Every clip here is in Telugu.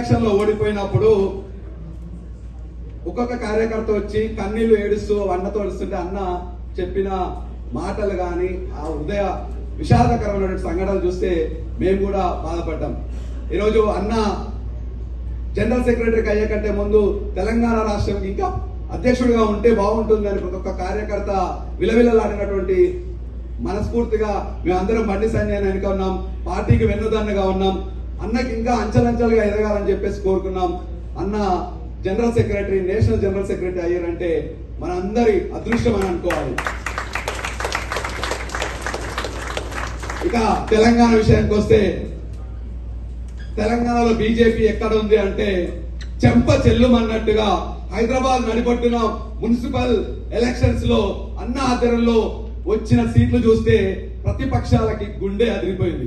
ఎలక్షన్ లో ఓడిపోయినప్పుడు ఒక్కొక్క కార్యకర్త వచ్చి కన్నీళ్లు ఏడుస్తూ అన్నతో ఏడుస్తుంటే అన్న చెప్పిన మాటలు గాని ఆ హృదయ విషాదకరమైనటువంటి సంఘటనలు చూస్తే మేము కూడా బాధపడ్డాం ఈరోజు అన్న జనరల్ సెక్రటరీకి అయ్యే కంటే ముందు తెలంగాణ రాష్ట్రం ఇంకా అధ్యక్షుడిగా ఉంటే బాగుంటుందని ప్రతి ఒక్క కార్యకర్త విలవిలలాడినటువంటి మనస్ఫూర్తిగా మేమందరం బండి సంజయ్ వెనుక ఉన్నాం పార్టీకి వెన్నుదన్నుగా ఉన్నాం అన్నకి ఇంకా అంచెలంచెలుగా ఎదగాలని చెప్పేసి కోరుకున్నాం అన్న general secretary national general secretary అయ్యారంటే మనందరి అదృష్టం అని అనుకోవాలి ఇక తెలంగాణ విషయానికి వస్తే తెలంగాణలో బీజేపీ ఎక్కడ ఉంది అంటే చెంప చెల్లుమన్నట్టుగా హైదరాబాద్ నడిపట్టున మున్సిపల్ ఎలక్షన్స్ లో అన్న ఆధ్వర్యంలో వచ్చిన సీట్లు చూస్తే ప్రతిపక్షాలకి గుండె అదిరిపోయింది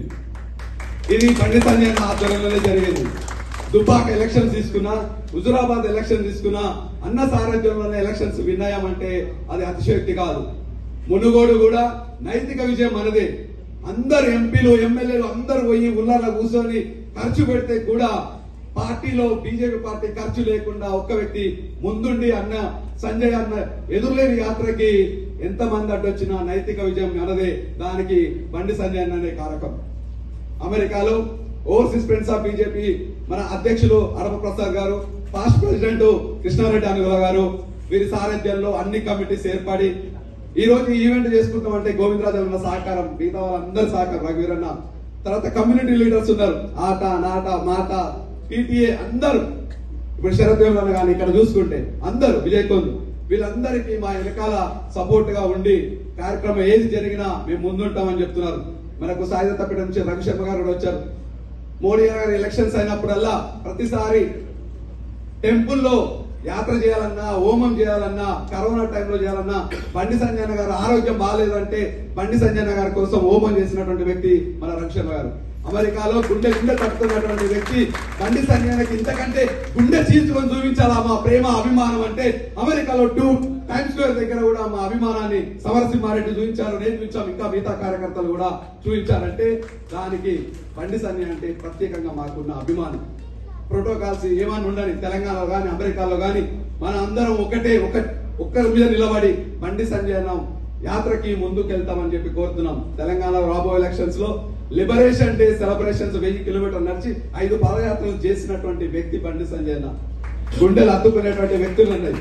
ఇది పండిత్ సంజయ్ ఆధ్వర్యంలోనే జరిగింది దుబాక్ ఎలక్షన్స్ తీసుకున్నా హుజురాబాద్ ఎలక్షన్ తీసుకున్నా అన్న సారథ్యంలోనే ఎలక్షన్స్ విన్నాయమంటే అది అతిశయోక్తి కాదు మునుగోడు కూడా నైతిక విజయం మనదే అందరు ఎంపీలు ఎమ్మెల్యేలు అందరు పోయి ఉల్లాల కూర్చొని ఖర్చు పెడితే కూడా పార్టీలో బీజేపీ పార్టీ ఖర్చు లేకుండా ఒక్క వ్యక్తి ముందుండి అన్న సంజయ్ అన్న ఎదురులేని యాత్రకి ఎంత మంది అడ్డొచ్చినా నైతిక విజయం మనదే దానికి బండి సంజయ్ అన్ననే కారకం అమెరికాలో ఓవర్సీస్ ఫ్రెండ్స్ ఆఫ్ బీజేపీ మన అధ్యక్షులు అరవ ప్రసాద్ గారు పాస్ట్ ప్రెసిడెంట్ కృష్ణారెడ్డి అనుగుల గారు వీరి సారథ్యంలో అన్ని కమిటీస్ ఏర్పడి ఈ రోజు ఈ ఈవెంట్ చేసుకుంటాం అంటే గోవిందరాజు ఉన్న సహకారం మిగతా వాళ్ళందరి సహకారం రఘువీరన్న తర్వాత కమ్యూనిటీ లీడర్స్ ఉన్నారు ఆట నాట మాట టీటీఏ అందరూ ఇప్పుడు శరత్ వేమన కానీ ఇక్కడ చూసుకుంటే అందరూ విజయ్ కొంద్ వీళ్ళందరికీ మా వెనకాల సపోర్ట్ గా ఉండి కార్యక్రమం ఏది జరిగినా మేము ముందుంటామని చెప్తున్నారు మనకు సాయుధతపేట నుంచి రవిశర్మ గారు కూడా వచ్చారు మోడీ గారి ఎలక్షన్స్ అయినప్పుడల్లా ప్రతిసారి టెంపుల్లో యాత్ర చేయాలన్నా హోమం చేయాలన్నా కరోనా టైంలో చేయాలన్నా బండి సంజయన గారు ఆరోగ్యం బాగాలేదంటే బండి సంజయన గారి కోసం హోమం చేసినటువంటి వ్యక్తి మన రవిశర్మ గారు అమెరికాలో గుండె గుండె తట్టుతున్నటువంటి వ్యక్తి బండి సంజయనకి ఇంతకంటే గుండె చీల్చుకొని చూపించాలా మా ప్రేమ అభిమానం అంటే అమెరికాలో టూ టైమ్ స్క్వేర్ దగ్గర కూడా మా అభిమానాన్ని సమరసింహారెడ్డి చూపించారు నేను చూపించాం ఇంకా మిగతా కార్యకర్తలు కూడా చూపించారంటే దానికి బండి సంజయ్ అంటే ప్రత్యేకంగా మాకున్న అభిమానం ప్రోటోకాల్స్ ఏమని ఉండని తెలంగాణలో గాని అమెరికాలో గాని మన అందరం ఒకటే ఒక ఒక్కరి మీద నిలబడి బండి సంజయ్ అన్న యాత్రకి ముందుకు వెళ్తామని చెప్పి కోరుతున్నాం తెలంగాణ రాబోయే ఎలక్షన్స్ లో లిబరేషన్ డే సెలబ్రేషన్స్ వెయ్యి కిలోమీటర్ నడిచి ఐదు పాదయాత్రలు చేసినటువంటి వ్యక్తి బండి సంజయ్ అన్న గుండెలు అద్దుకునేటువంటి వ్యక్తులు ఉన్నాయి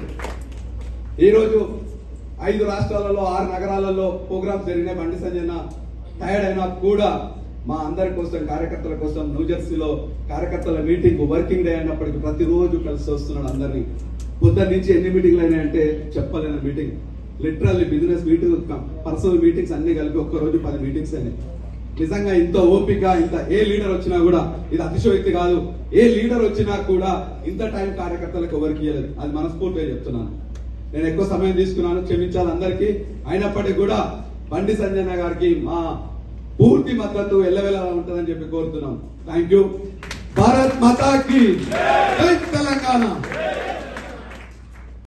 ఈ రోజు ఐదు రాష్ట్రాలలో ఆరు నగరాలలో ప్రోగ్రామ్స్ జరిగినాయి బండి సంజయ్ టైర్డ్ అయినా కూడా మా అందరి కోసం కార్యకర్తల కోసం న్యూజెర్సీలో కార్యకర్తల మీటింగ్ వర్కింగ్ డే అయినప్పటికీ ప్రతిరోజు కలిసి వస్తున్నాడు అందరినీ పొద్దున్న నుంచి ఎన్ని మీటింగ్లు అయినాయంటే చెప్పలేని meeting literally business meeting personal meetings అన్ని కలిపి ఒక్క రోజు పది మీటింగ్స్ అయినాయి నిజంగా ఇంత ఓపిక ఇంత ఏ లీడర్ వచ్చినా కూడా ఇది అతిశయోక్తి కాదు ఏ లీడర్ వచ్చినా కూడా ఇంత టైం కార్యకర్తలకు ఎవరికి ఇవ్వలేదు అది మనస్ఫూర్తిగా చెప్తున్నాను నేను ఎక్కువ సమయం తీసుకున్నాను క్షమించాలి అందరికీ అయినప్పటికీ కూడా బండి సంజయ్ గారికి మా పూర్తి మద్దతు ఎల్లవెలా ఉంటుందని చెప్పి కోరుతున్నాం థ్యాంక్ యూ భారత్ మాతాకి జై తెలంగాణ